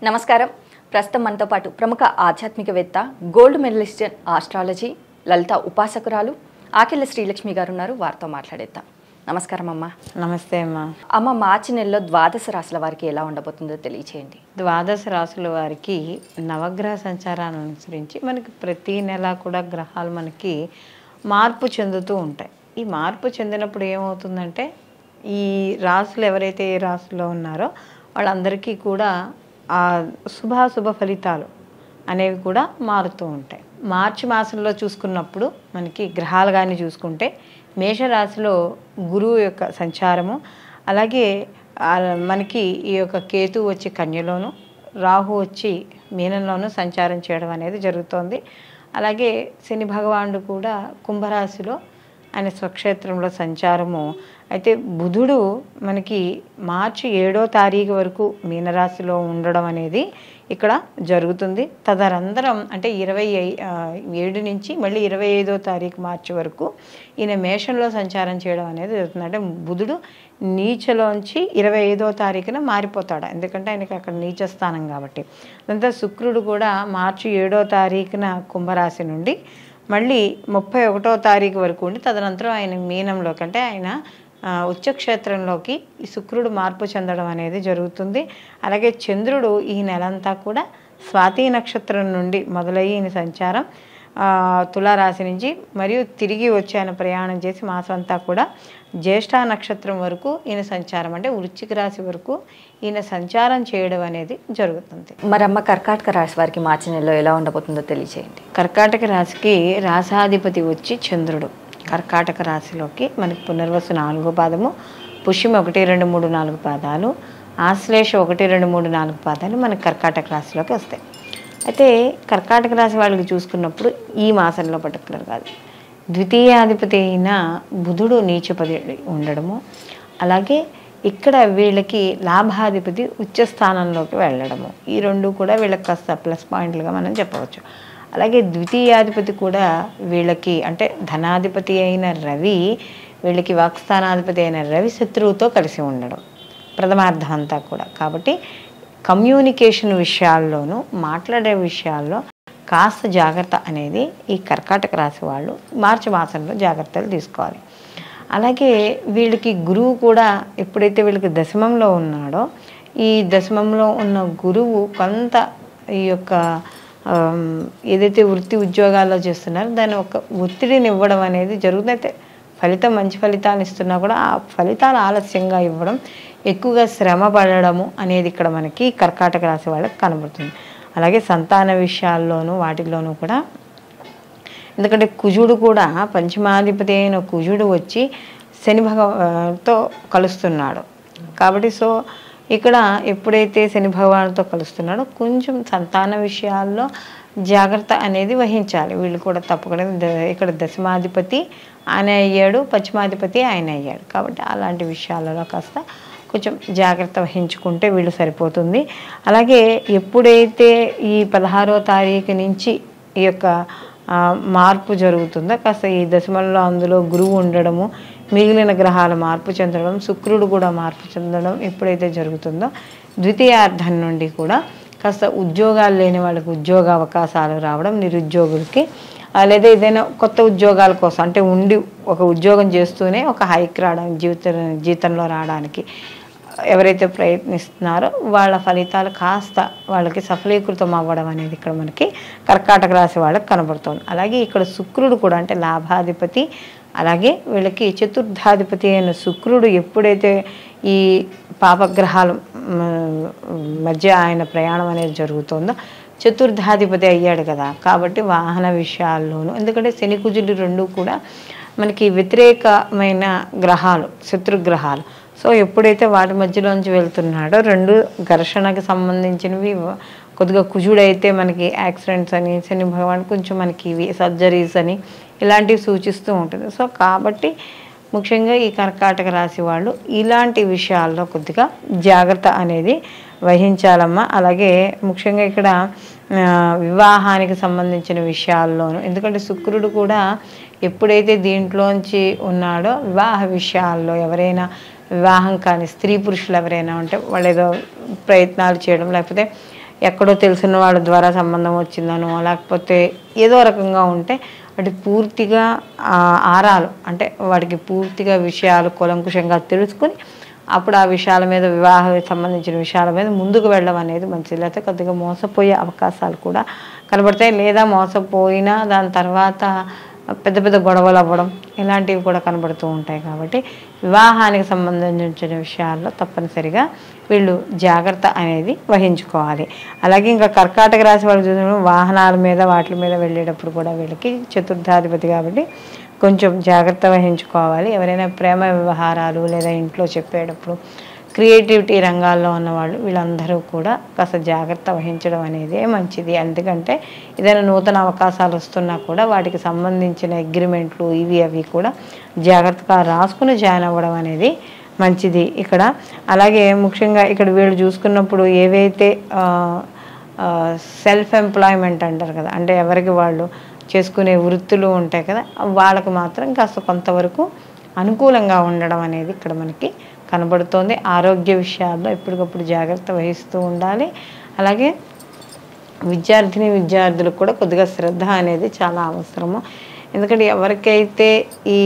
నమస్కారం ప్రస్తుతం మనతో పాటు ప్రముఖ ఆధ్యాత్మికవేత్త gold medalist in astrology Lalitha ఉపాసకురాలు ఆకెళ్ళ శ్రీలక్ష్మి గారు ఉన్నారు వారితో మాట్లాడేద్దాం నమస్కారం అమ్మ నమస్తే అమ్మా అమ్మ మార్చి నెలలో ద్వాదశ రాశుల వారికి ఎలా ఉండబోతుందో తెలియచేయండి ద్వాదశ రాసుల వారికి నవగ్రహ సంచారాన్ని అనుసరించి మనకి ప్రతి నెల కూడా గ్రహాలు మనకి మార్పు చెందుతూ ఉంటాయి ఈ మార్పు చెందినప్పుడు ఏమవుతుందంటే ఈ రాసులు ఎవరైతే ఏ రాసులో ఉన్నారో వాళ్ళందరికీ కూడా ఆ శుభాశుభ ఫలితాలు అనేవి కూడా మారుతూ ఉంటాయి మార్చి మాసంలో చూసుకున్నప్పుడు మనకి గ్రహాలు కానీ చూసుకుంటే మేషరాశిలో గురువు యొక్క సంచారము అలాగే ఆ మనకి ఈ యొక్క కేతు వచ్చి కన్యలోను రాహు వచ్చి మీనంలోను సంచారం చేయడం అనేది జరుగుతోంది అలాగే శని భగవానుడు కూడా కుంభరాశిలో ఆయన స్వక్షేత్రంలో సంచారము అయితే బుధుడు మనకి మార్చి ఏడో తారీఖు వరకు మీనరాశిలో ఉండడం అనేది ఇక్కడ జరుగుతుంది తదనంతరం అంటే ఇరవై ఐ- ఆ, ఏడు నుంచి మళ్ళీ ఇరవై ఐదో తారీఖు మార్చి వరకు ఈయన మేషంలో సంచారం చేయడం అనేది జరుగుతుంది అంటే బుధుడు నీచలోంచి ఇరవై ఐదో తారీఖున మారిపోతాడు ఎందుకంటే ఆయనకి అక్కడ నీచ స్థానం కాబట్టి అదంతా శుక్రుడు కూడా మార్చి ఏడో తారీఖున కుంభరాశి నుండి మళ్ళీ ముప్పై ఒకటో తారీఖు వరకు ఉండి తదనంతరం ఆయన మీనంలోకి అంటే ఆయన ఆ, ఉచ్చక్షేత్రంలోకి ఈ శుక్రుడు మార్పు చెందడం అనేది జరుగుతుంది అలాగే చంద్రుడు ఈ నెలంతా కూడా స్వాతి నక్షత్రం నుండి మొదలయ్యి ఈయన సంచారం ఆ, తులారాశి నుంచి మరియు తిరిగి వచ్చి ఆయన ప్రయాణం చేసి మాసం అంతా కూడా జ్యేష్ఠ నక్షత్రం వరకు ఈయన సంచారం అంటే వృశ్చిక రాశి వరకు ఈయన సంచారం చేయడం అనేది జరుగుతుంది మరి అమ్మ కర్కాటక రాశి వారికి మార్చి నెలలో ఎలా ఉండబోతుందో తెలియచేయండి కర్కాటక రాశికి రాసాధిపతి వచ్చి చంద్రుడు కర్కాటక రాశిలోకి మనకి పునర్వసు నాలుగో పాదము పుష్యం ఒకటి రెండు మూడు నాలుగు పాదాలు ఆశ్లేష ఒకటి రెండు మూడు నాలుగు పాదాలు మనకి కర్కాటక రాశిలోకి వస్తాయి అయితే కర్కాటక రాశి వాళ్ళకి చూసుకున్నప్పుడు ఈ మాసంలో పర్టికులర్ కాదు ద్వితీయాధిపతి అయిన బుధుడు నీచపది ఉండడము అలాగే ఇక్కడ వీళ్ళకి లాభాధిపతి ఉచ్చ స్థానంలోకి వెళ్ళడము ఈ రెండు కూడా వీళ్ళకి కాస్త ప్లస్ పాయింట్లుగా మనం చెప్పవచ్చు అలాగే ద్వితీయాధిపతి కూడా వీళ్ళకి అంటే ధనాధిపతి అయిన రవి వీళ్ళకి వాక్స్థానాధిపతి అయిన రవి శత్రువుతో కలిసి ఉండడం ప్రథమార్థం అంతా కూడా కాబట్టి కమ్యూనికేషన్ విషయాల్లోనూ మాట్లాడే విషయాల్లో కాస్త జాగ్రత్త అనేది ఈ కర్కాటక రాశి వాళ్ళు మార్చి మాసంలో జాగ్రత్తలు తీసుకోవాలి అలాగే వీళ్ళకి గురువు కూడా ఎప్పుడైతే వీళ్ళకి దశమంలో ఉన్నాడో ఈ దశమంలో ఉన్న గురువు కొంత ఈ యొక్క ఆమ్, ఏదైతే వృత్తి ఉద్యోగాల్లో చేస్తున్నారో దాని ఒక ఒత్తిడిని ఇవ్వడం అనేది జరుగుతుంది అయితే ఫలితం మంచి ఫలితాలు ఇస్తున్నా కూడా ఆ ఫలితాలు ఆలస్యంగా ఇవ్వడం ఎక్కువగా శ్రమ పడడము అనేది ఇక్కడ మనకి కర్కాటక రాశి వాళ్ళకి కనబడుతుంది అలాగే సంతాన విషయాల్లోనూ వాటిల్లోనూ కూడా ఎందుకంటే కుజుడు కూడా పంచమాధిపతి అయిన కుజుడు వచ్చి శని భగవాన్తో కలుస్తున్నాడు కాబట్టి సో ఇక్కడ ఎప్పుడైతే శని భగవాన్తో కలుస్తున్నాడో కొంచెం సంతాన విషయాల్లో జాగ్రత్త అనేది వహించాలి వీళ్ళు కూడా తప్పకుండా ద- ఇక్కడ దశమాధిపతి ఆయన అయ్యాడు పశ్చిమాధిపతి ఆయన అయ్యాడు కాబట్టి అలాంటి విషయాలలో కాస్త కొంచెం జాగ్రత్త వహించుకుంటే వీళ్ళు సరిపోతుంది అలాగే ఎప్పుడైతే ఈ పదహారో తారీఖు నుంచి ఈ యొక్క ఆ, మార్పు జరుగుతుందో కాస్త ఈ దశమంలో అందులో గురువు ఉండడము మిగిలిన గ్రహాల మార్పు చెందడం శుక్రుడు కూడా మార్పు చెందడం ఎప్పుడైతే జరుగుతుందో ద్వితీయార్థం నుండి కూడా కాస్త ఉద్యోగాలు లేని వాళ్ళకి ఉద్యోగ అవకాశాలు రావడం నిరుద్యోగులకి ఆ, లేదా ఏదైనా కొత్త ఉద్యోగాల కోసం అంటే ఉండి ఒక ఉద్యోగం చేస్తూనే ఒక హైక్ రావడానికి జీవిత జీతంలో రావడానికి ఎవరైతే ప్రయత్నిస్తున్నారో వాళ్ళ ఫలితాలు కాస్త వాళ్ళకి సఫలీకృతం అవ్వడం అనేది ఇక్కడ మనకి కర్కాటక రాశి వాళ్ళకి కనబడుతుంది అలాగే ఇక్కడ శుక్రుడు కూడా అంటే లాభాధిపతి అలాగే వీళ్ళకి చతుర్థాధిపతి అయిన శుక్రుడు ఎప్పుడైతే ఈ పాపగ్రహాల మ్, మధ్య ఆయన ప్రయాణం అనేది జరుగుతుందో చతుర్థాధిపతి అయ్యాడు కదా కాబట్టి వాహన విషయాల్లోనూ ఎందుకంటే శని కుజులు రెండు కూడా మనకి వ్యతిరేకమైన గ్రహాలు శత్రుగ్రహాలు సో ఎప్పుడైతే వాటి మధ్యలోంచి వెళ్తున్నాడో రెండు ఘర్షణకి సంబంధించినవి కొద్దిగా కుజుడైతే మనకి యాక్సిడెంట్స్ అని శని భగవాన్ కొంచెం మనకి ఇవి సర్జరీస్ అని ఇలాంటివి సూచిస్తూ ఉంటుంది సో కాబట్టి ముఖ్యంగా ఈ కర్కాటక రాశి వాళ్ళు ఇలాంటి విషయాల్లో కొద్దిగా జాగ్రత్త అనేది వహించాలమ్మా అలాగే ముఖ్యంగా ఇక్కడ ఆ, వివాహానికి సంబంధించిన విషయాల్లోనూ ఎందుకంటే శుక్రుడు కూడా ఎప్పుడైతే దీంట్లోంచి ఉన్నాడో వివాహ విషయాల్లో ఎవరైనా వివాహం కాని స్త్రీ పురుషులు ఎవరైనా ఉంటే వాళ్ళు ఏదో ప్రయత్నాలు చేయడం లేకపోతే ఎక్కడో తెలిసిన వాళ్ళ ద్వారా సంబంధం వచ్చిందనో లేకపోతే ఏదో రకంగా ఉంటే వాటి పూర్తిగా ఆ, ఆరాలు అంటే వాటికి పూర్తిగా విషయాలు కూలంకుషంగా తెలుసుకుని అప్పుడు ఆ విషయాల మీద వివాహానికి సంబంధించిన విషయాల మీద ముందుకు వెళ్ళడం అనేది మంచిది లేకపోతే కొద్దిగా మోసపోయే అవకాశాలు కూడా కనబడతాయి లేదా మోసపోయినా దాని తర్వాత పెద్ద పెద్ద గొడవలు అవ్వడం ఇలాంటివి కూడా కనబడుతూ ఉంటాయి కాబట్టి వివాహానికి సంబంధించిన విషయాల్లో తప్పనిసరిగా వీళ్ళు జాగ్రత్త అనేది వహించుకోవాలి అలాగే ఇంకా కర్కాటక రాశి వాళ్ళు చూసిన వాహనాల మీద వాటి మీద వెళ్ళేటప్పుడు కూడా వీళ్ళకి చతుర్థాధిపతి కాబట్టి కొంచెం జాగ్రత్త వహించుకోవాలి ఎవరైనా ప్రేమ వ్యవహారాలు లేదా ఇంట్లో చెప్పేటప్పుడు క్రియేటివిటీ రంగాల్లో ఉన్నవాళ్ళు వీళ్ళందరూ కూడా కాస్త జాగ్రత్త వహించడం అనేది మంచిది ఎందుకంటే ఏదైనా నూతన అవకాశాలు వస్తున్నా కూడా వాటికి సంబంధించిన అగ్రిమెంట్లు ఇవి అవి కూడా జాగ్రత్తగా రాసుకుని జాయిన్ అవ్వడం అనేది మంచిది ఇక్కడ అలాగే ముఖ్యంగా ఇక్కడ వీళ్ళు చూసుకున్నప్పుడు ఏవైతే సెల్ఫ్ ఎంప్లాయ్మెంట్ అంటారు కదా అంటే ఎవరికి వాళ్ళు చేసుకునే వృత్తులు ఉంటాయి కదా వాళ్ళకు మాత్రం కాస్త కొంతవరకు అనుకూలంగా ఉండడం అనేది ఇక్కడ మనకి కనబడుతోంది ఆరోగ్య విషయాల్లో ఎప్పటికప్పుడు జాగ్రత్త వహిస్తూ ఉండాలి అలాగే విద్యార్థిని విద్యార్థులకు కూడా కొద్దిగా శ్రద్ధ అనేది చాలా అవసరము ఎందుకంటే ఎవరికైతే ఈ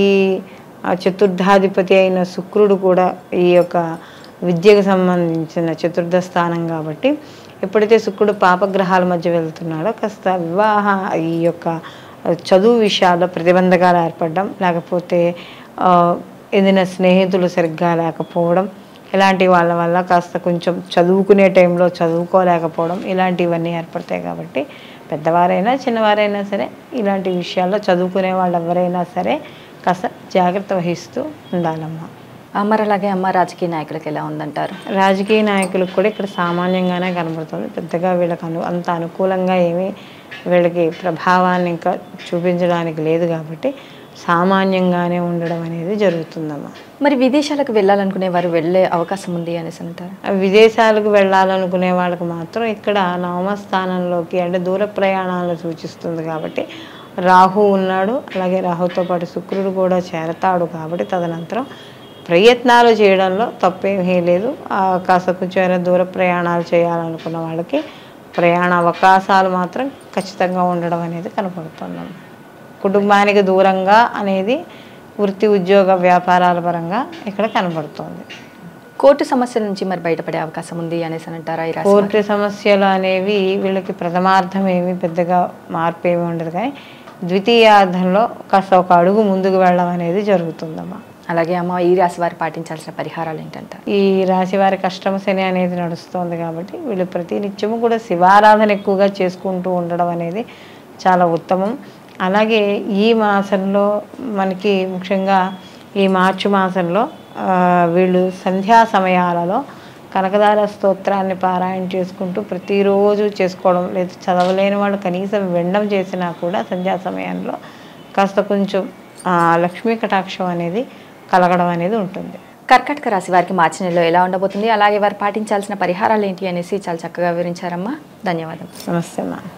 ఆ, చతుర్థాధిపతి అయిన శుక్రుడు కూడా ఈ యొక్క విద్యకు సంబంధించిన చతుర్థ స్థానం కాబట్టి ఎప్పుడైతే శుక్రుడు పాపగ్రహాల మధ్య వెళ్తున్నాడో కాస్త వివాహ ఈ యొక్క చదువు విషయాల్లో ప్రతిబంధకాలు ఏర్పడడం లేకపోతే ఆ, ఏదైనా స్నేహితులు సరిగ్గా లేకపోవడం ఇలాంటి వాళ్ళ వల్ల కాస్త కొంచెం చదువుకునే టైంలో చదువుకోలేకపోవడం ఇలాంటివన్నీ ఏర్పడతాయి కాబట్టి పెద్దవారైనా చిన్నవారైనా సరే ఇలాంటి విషయాల్లో చదువుకునే వాళ్ళు ఎవరైనా సరే కాస్త జాగ్రత్త వహిస్తూ ఉండాలమ్మా ఆ, మరి అలాగే అమ్మ రాజకీయ నాయకులకు ఎలా ఉందంటారు రాజకీయ నాయకులకు కూడా ఇక్కడ సామాన్యంగానే కనబడుతుంది పెద్దగా వీళ్ళకి అను అంత అనుకూలంగా ఏమీ వీళ్ళకి ప్రభావాన్ని ఇంకా చూపించడానికి లేదు కాబట్టి సామాన్యంగానే ఉండడం అనేది జరుగుతుందమ్మా మరి విదేశాలకు వెళ్ళాలనుకునే వారు వెళ్ళే అవకాశం ఉంది అనేసి అంటారు విదేశాలకు వెళ్ళాలనుకునే వాళ్ళకి మాత్రం ఇక్కడ నవమ స్థానంలోకి అంటే దూర ప్రయాణాలను సూచిస్తుంది కాబట్టి రాహు ఉన్నాడు అలాగే రాహుతో పాటు శుక్రుడు కూడా చేరతాడు కాబట్టి తదనంతరం ప్రయత్నాలు చేయడంలో తప్పేమీ లేదు ఆ, కాస్త కొంచెం ఏమైనా దూర ప్రయాణాలు చేయాలనుకున్న వాళ్ళకి ప్రయాణ అవకాశాలు మాత్రం ఖచ్చితంగా ఉండడం అనేది కనపడుతుంది కుటుంబానికి దూరంగా అనేది వృత్తి ఉద్యోగ వ్యాపారాల పరంగా ఇక్కడ కనబడుతోంది కోర్టు సమస్యల నుంచి మరి బయటపడే అవకాశం ఉంది అనేసి అని అంటారా ఈ రాశి వారు? కోర్టు సమస్యలు అనేవి వీళ్ళకి ప్రథమార్థం ఏమి పెద్దగా మార్పు ఏమి ఉండదు కానీ ద్వితీయార్థంలో కాస్త ఒక అడుగు ముందుకు వెళ్ళడం అనేది జరుగుతుందమ్మా అలాగే అమ్మ ఈ రాశి వారు పాటించాల్సిన పరిహారాలు ఏంటంటారు ఈ రాశి వారి కష్టమ శని అనేది నడుస్తోంది కాబట్టి వీళ్ళు ప్రతి నిత్యము కూడా శివారాధన ఎక్కువగా చేసుకుంటూ ఉండడం అనేది చాలా ఉత్తమం అలాగే ఈ మాసంలో మనకి ముఖ్యంగా ఈ మార్చి మాసంలో ఆ, వీళ్ళు సంధ్యా సమయాలలో కనకదార స్తోత్రాన్ని పారాయణ చేసుకుంటూ ప్రతిరోజు చేసుకోవడం లేదు చదవలేని వాళ్ళు కనీసం వినడం చేసినా కూడా సంధ్యా సమయంలో కాస్త కొంచెం ఆ, లక్ష్మీ కటాక్షం అనేది కలగడం అనేది ఉంటుంది కర్కాటక రాశి వారికి మార్చి నెలలో ఎలా ఉండబోతుంది అలాగే వారు పాటించాల్సిన పరిహారాలు ఏంటి అనేసి చాలా చక్కగా వివరించారమ్మా ధన్యవాదాలు నమస్తే అమ్మా